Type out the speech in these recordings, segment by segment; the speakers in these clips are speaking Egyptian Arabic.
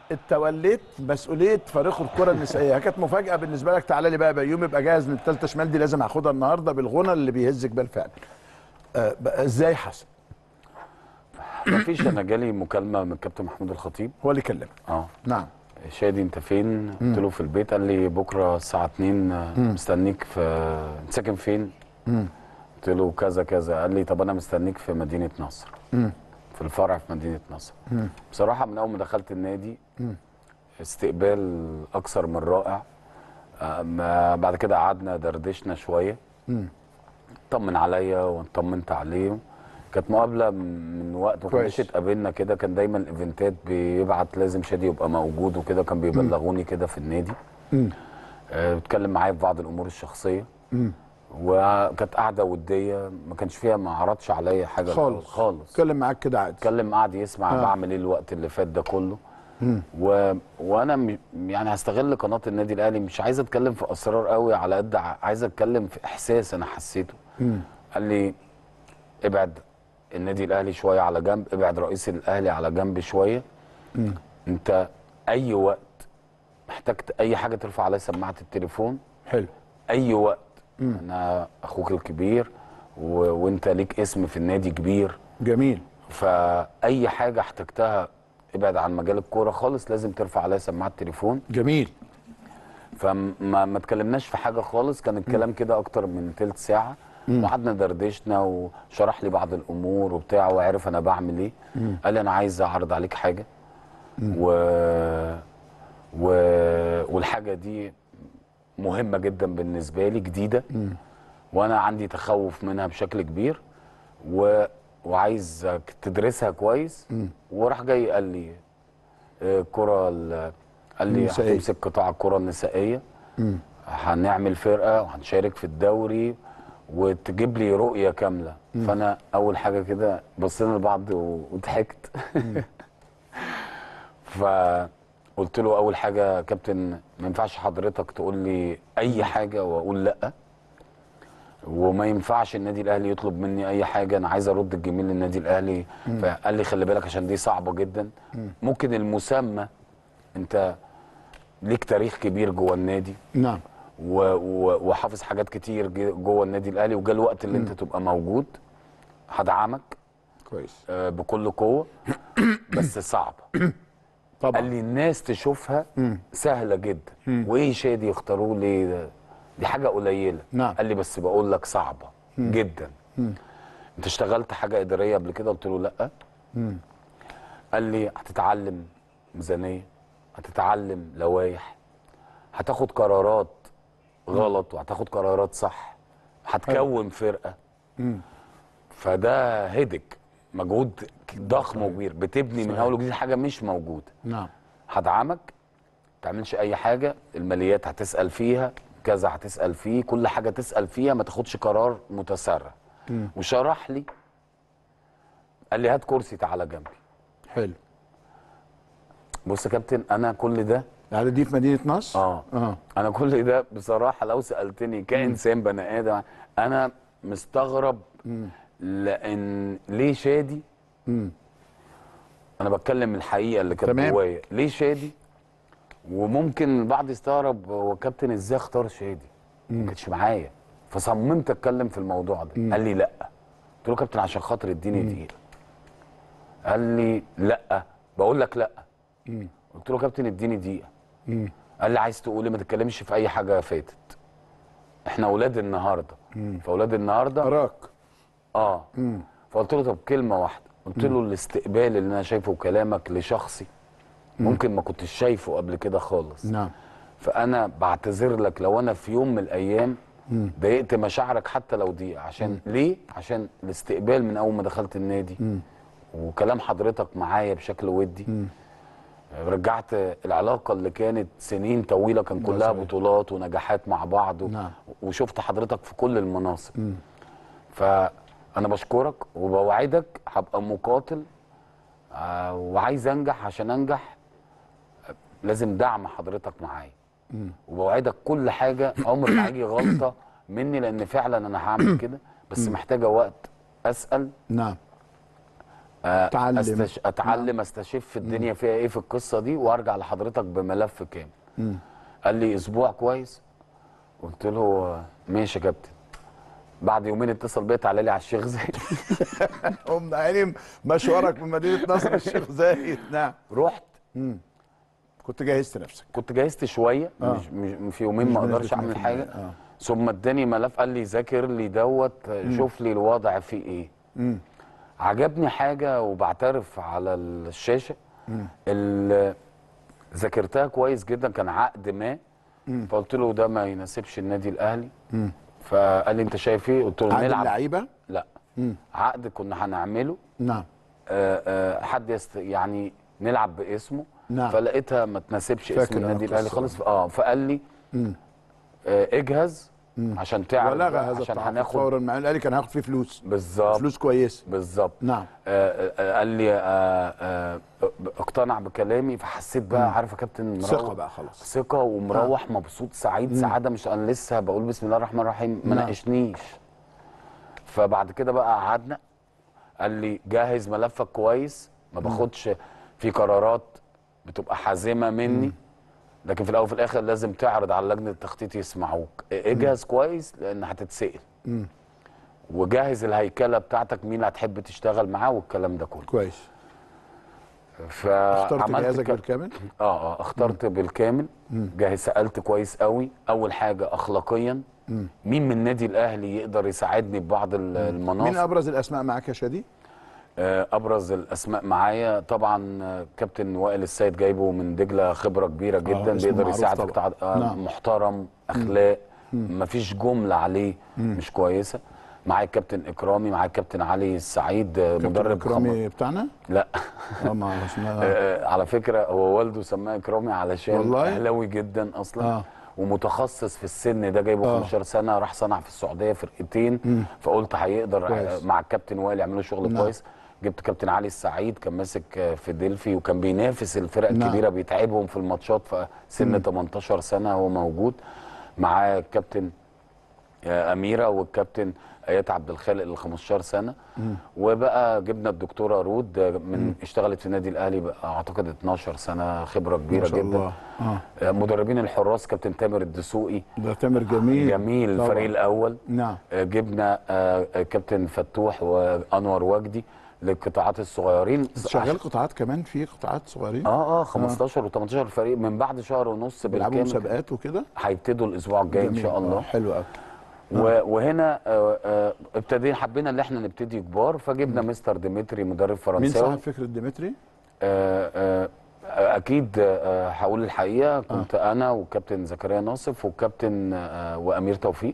توليت مسؤوليه فريق الكره النسائيه كانت مفاجاه بالنسبه لك تعالى لي بقى بيوم يبقى جاهز من الثالثه شمال دي لازم هاخدها النهارده بالغنى اللي بيهز جبال فعلا آه بقى ازاي حصل مفيش انا جالي مكالمه من الكابتن محمود الخطيب هو اللي كلمك اه نعم شادي انت فين؟ قلت له في البيت قال لي بكره الساعه 2 آه، مستنيك في انت ساكن فين؟ قلت له كذا كذا قال لي طب انا مستنيك في مدينه نصر في الفرع في مدينه نصر بصراحه من اول ما دخلت النادي استقبال اكثر من رائع آه، ما- بعد كده قعدنا دردشنا شويه طمن عليا واطمنت عليه كانت مقابله من وقت ما كناش كويس. اتقابلنا كده كان دايما الايفنتات بيبعت لازم شادي يبقى موجود وكده كان بيبلغوني كده في النادي آه، بيتكلم معايا في بعض الامور الشخصيه وكانت قاعده وديه ما كانش فيها ما عرضش عليا حاجه خالص خالص اتكلم معاك كده عادي اتكلم قعد يسمع آه. بعمل ايه الوقت اللي فات ده كله و... وانا م... يعني هستغل قناه النادي الاهلي مش عايز اتكلم في اسرار قوي على قد ع- عايز اتكلم في احساس انا حسيته قال لي ابعد النادي الاهلي شويه على جنب ابعد رئيس الاهلي على جنب شويه انت اي وقت محتاج ت- اي حاجه ترفع عليا سماعه التليفون حلو اي وقت انا اخوك الكبير و... وانت ليك اسم في النادي كبير جميل فاي حاجه احتجتها ابعد عن مجال الكوره خالص لازم ترفع عليا سماعه التليفون جميل فما ما اتكلمناش في حاجه خالص كان الكلام كده اكتر من تلت ساعه وقعدنا دردشنا وشرح لي بعض الامور وبتاع وعرف انا بعمل ايه قال لي انا عايز اعرض عليك حاجه و... و... والحاجه دي مهمه جدا بالنسبه لي جديده وانا عندي تخوف منها بشكل كبير و... وعايزك تدرسها كويس وراح جاي قال لي آه، الكره ال- قال لي النسائية. هتمسك قطاع الكره النسائيه هنعمل فرقه وهنشارك في الدوري وتجيب لي رؤيه كامله فانا اول حاجه كده بصينا لبعض و- وضحكت فقلت له اول حاجه يا كابتن ما ينفعش حضرتك تقول لي اي حاجه واقول لا وما ينفعش النادي الاهلي يطلب مني اي حاجه انا عايز ارد الجميل للنادي الاهلي فقال لي خلي بالك عشان دي صعبه جدا ممكن المسمى انت ليك تاريخ كبير جوه النادي نعم و- و- وحافظ حاجات كتير ج- جوه النادي الاهلي وجا الوقت اللي انت تبقى موجود هدعمك كويس آه، بكل قوه بس صعبه طبعا قال لي الناس تشوفها سهله جدا وايه شادي يختاروه ليه ده؟ دي حاجه قليله نعم. قال لي بس بقول لك صعبه جدا انت اشتغلت حاجه اداريه قبل كده قلت له لا قال لي هتتعلم ميزانيه هتتعلم لوائح هتاخد قرارات غلط وهتاخد قرارات صح هتكون فرقه فده هدك مجهود ضخم وكبير بتبني من صحيح. اول وجديد حاجه مش موجوده نعم هدعمك ما تعملش اي حاجه الماليات هتسال فيها كذا هتسال فيه كل حاجه تسال فيها ما تاخدش قرار متسرع وشرح لي قال لي هات كرسي تعالى جنبي حلو بص يا كابتن انا كل ده يعني دي في مدينه نصر اه اه انا كل ده بصراحه لو سالتني كانسان بني ادم انا مستغرب لان ليه شادي انا بتكلم الحقيقه اللي كانت تمام. جوايا ليه شادي وممكن البعض يستغرب هو كابتن ازاي اختار شادي ما كانش معايا فصممت اتكلم في الموضوع ده قال لي لا قلت له كابتن عشان خاطر اديني دقيقه قال لي لا بقول لك لا قلت له كابتن اديني دقيقه قال لي عايز تقول إيه؟ ما تتكلمش في اي حاجه فاتت احنا اولاد النهارده فاولاد النهارده اراك اه فقلت له طب كلمه واحده قلت له الاستقبال اللي انا شايفه كلامك لشخصي ممكن ما كنتش شايفه قبل كده خالص نعم فانا بعتذر لك لو انا في يوم من الايام ضايقت مشاعرك حتى لو دي عشان ليه عشان الاستقبال من اول ما دخلت النادي وكلام حضرتك معايا بشكل ودي رجعت العلاقه اللي كانت سنين طويله كان كلها صحيح. بطولات ونجاحات مع بعض و... نعم. وشفت حضرتك في كل المناصب فانا بشكرك وبوعدك هبقى مقاتل آه، وعايز انجح عشان انجح آه، لازم دعم حضرتك معايا وبوعدك كل حاجه عمر ما هيجي غلطه مني لان فعلا انا هعمل كده بس محتاجه وقت اسال نعم آه، تعلم. أستش... اتعلم استشف الدنيا فيها ايه في القصه دي وارجع لحضرتك بملف كامل قال لي اسبوع كويس قلت له آه، ماشي يا كابتن بعد يومين اتصل بيا تعالى لي على الشيخ زايد قمنا عيني مشوارك من مدينه نصر الشيخ زايد نعم رحت كنت جهزت نفسك كنت جهزت شويه آه. مش, مش في يومين مش ما بنسبة اقدرش اعمل 100%. حاجه آه. ثم اداني ملف قال لي ذاكر لي دوت شوف لي الوضع فيه ايه عجبني حاجه وبعترف على الشاشه ال- ذاكرتها كويس جدا كان عقد ما فقلت له ده ما يناسبش النادي الاهلي فقال لي انت شايف ايه قلت له عقد نلعب اللعيبه لا عقد كنا هنعمله نعم آه، آه، حد يست... يعني نلعب باسمه نعم. فلقيتها ما تناسبش فاكر اسم النادي أنا الاهلي القصة. خالص اه فقال لي آه اجهز عشان تعرف ولغى بقى، هذا عشان التعاقد هناخد فورا مع الاهلي كان هياخد فيه فلوس بالظبط فلوس كويسه بالظبط نعم آه آه قال لي آه آه اقتنع بكلامي فحسيت بقى عارف يا كابتن مروح ثقة بقى خلاص. ثقه ومروح مبسوط سعيد سعاده مش انا لسه بقول بسم الله الرحمن الرحيم ما نعم. ناقشنيش فبعد كده بقى قعدنا قال لي جهز ملفك كويس ما باخدش في قرارات بتبقى حازمه مني لكن في الاول وفي الاخر لازم تعرض على لجنه التخطيط يسمعوك اجهز كويس لان هتتسال وجهز الهيكله بتاعتك مين اللي هتحب تشتغل معاه والكلام ده كله كويس فعملت اخترت جهازك ك- بالكامل اه اه اخترت بالكامل جاهز سالت كويس قوي اول حاجه اخلاقيا مين من النادي الاهلي يقدر يساعدني ببعض ال- مين المناصب ابرز الاسماء معاك يا شادي آه، ابرز الاسماء معايا طبعا آه، كابتن وائل السيد جايبه من دجله خبره كبيره جدا اسمه بيقدر معروف يساعدك طبعاً. تع... آه، نعم. محترم اخلاق مفيش جمله عليه مش كويسه معايا الكابتن اكرامي معايا الكابتن علي السعيد آه، كابتن مدرب خم... اكرامي بتاعنا لا اه ما اسمها آه، على فكره هو والده سماه اكرامي علشان والله؟ اهلاوي جدا اصلا آه. ومتخصص في السن ده جايبه آه. 15 سنه راح صنع في السعوديه فرقتين فقلت هيقدر كويس. مع الكابتن وائل يعملوا شغل نعم. كويس جبت كابتن علي السعيد كان ماسك آه، في ديلفي وكان بينافس الفرق نعم. الكبيره بيتعبهم في الماتشات في سن 18 سنه هو موجود معاه الكابتن آه، اميره والكابتن ايات عبد الخالق اللي 15 سنه وبقى جبنا الدكتوره رود آه، من اشتغلت في النادي الاهلي بقى اعتقد 12 سنه خبره كبيره ما شاء جدا الله اه آه، مدربين الحراس كابتن تامر الدسوقي ده تامر جميل جميل طبعاً. الفريق الاول نعم آه، جبنا آه، آه، كابتن فتوح وانور وجدي للقطاعات الصغيرين شغال قطاعات كمان في قطاعات صغيرين اه اه 15 و18 فريق من بعد شهر ونص بيلعبوا بالكامل مسابقات وكده هيبتدوا الاسبوع الجاي ان جميل. شاء آه، الله حلو قوي و- وهنا آه، آه، ابتدينا حبينا ان احنا نبتدي كبار فجبنا مستر ديمتري مدرب مين فرنساوي صاحب فكره ديمتري؟ آه، آه، آه، اكيد آه، هقول الحقيقه كنت انا وكابتن زكريا ناصف والكابتن آه، وامير توفيق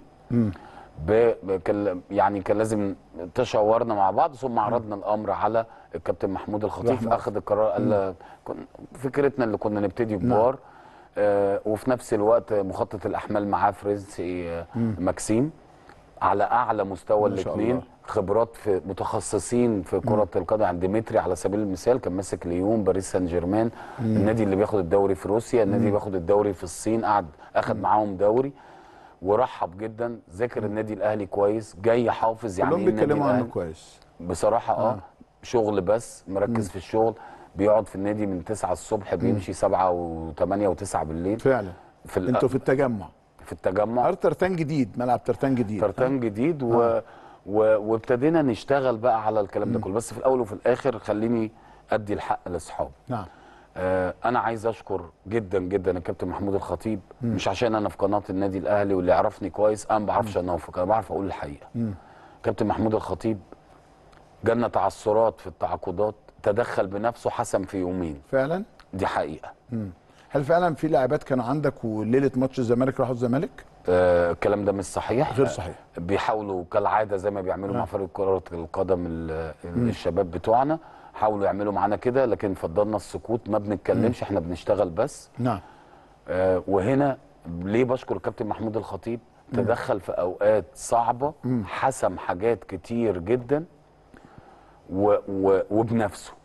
ب- ب- كان يعني كان لازم تشاورنا مع بعض ثم عرضنا الامر على الكابتن محمود الخطيب رحمة. اخذ القرار قال كن- فكرتنا اللي كنا نبتدي كبار آه وفي نفس الوقت مخطط الاحمال معاه فرنسي آه ماكسيم على اعلى مستوى ما شاء الاثنين الله. خبرات في متخصصين في كره القدم عند ديمتري على سبيل المثال كان ماسك ليون باريس سان جيرمان النادي اللي بياخد الدوري في روسيا النادي اللي بياخد الدوري في الصين قعد اخد معاهم دوري ورحب جدا ذاكر النادي الاهلي كويس جاي حافظ يعني كلهم ايه النادي بيتكلموا عنه الاهلي كويس بصراحه اه شغل بس مركز في الشغل بيقعد في النادي من 9 الصبح بيمشي 7 و8 و9 بالليل فعلا في ال- انتوا في التجمع في التجمع ارض ترتان جديد ملعب ترتان جديد ترتان جديد و... و... وابتدينا نشتغل بقى على الكلام ده كله بس في الاول وفي الاخر خليني ادي الحق لاصحابي نعم آه انا عايز اشكر جدا جدا الكابتن محمود الخطيب مش عشان انا في قناه النادي الاهلي واللي يعرفني كويس انا ما بعرفش انافق انا بعرف اقول الحقيقه كابتن محمود الخطيب جالنا تعثرات في التعاقدات تدخل بنفسه حسم في يومين فعلا دي حقيقه هل فعلا في لاعبات كانوا عندك وليله ماتش الزمالك راحوا الزمالك آه الكلام ده مش صحيح غير صحيح. بيحاولوا كالعاده زي ما بيعملوا مع فريق كره القدم ال- الشباب بتوعنا حاولوا يعملوا معانا كده لكن فضلنا السكوت ما بنتكلمش احنا بنشتغل بس نعم آه وهنا ليه بشكر الكابتن محمود الخطيب تدخل في اوقات صعبه حسم حاجات كتير جدا و و وبنفسه